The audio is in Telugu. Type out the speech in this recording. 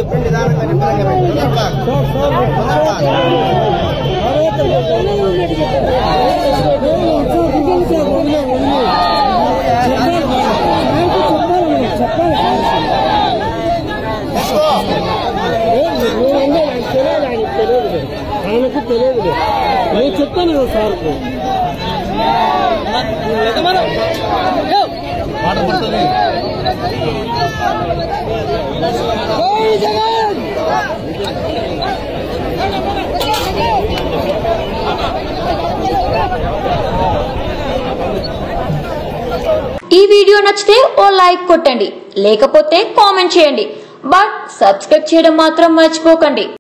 చెప్పిన విధానంగా నిమ్మలంగా పెట్టు. ఆయనకు తెలియదు నేను చెప్తాను కదా సార్కు ఈ వీడియో నచ్చితే ఓ లైక్ కొట్టండి లేకపోతే కామెంట్ చేయండి బట్ సబ్స్క్రైబ్ చేయడం మాత్రం మర్చిపోకండి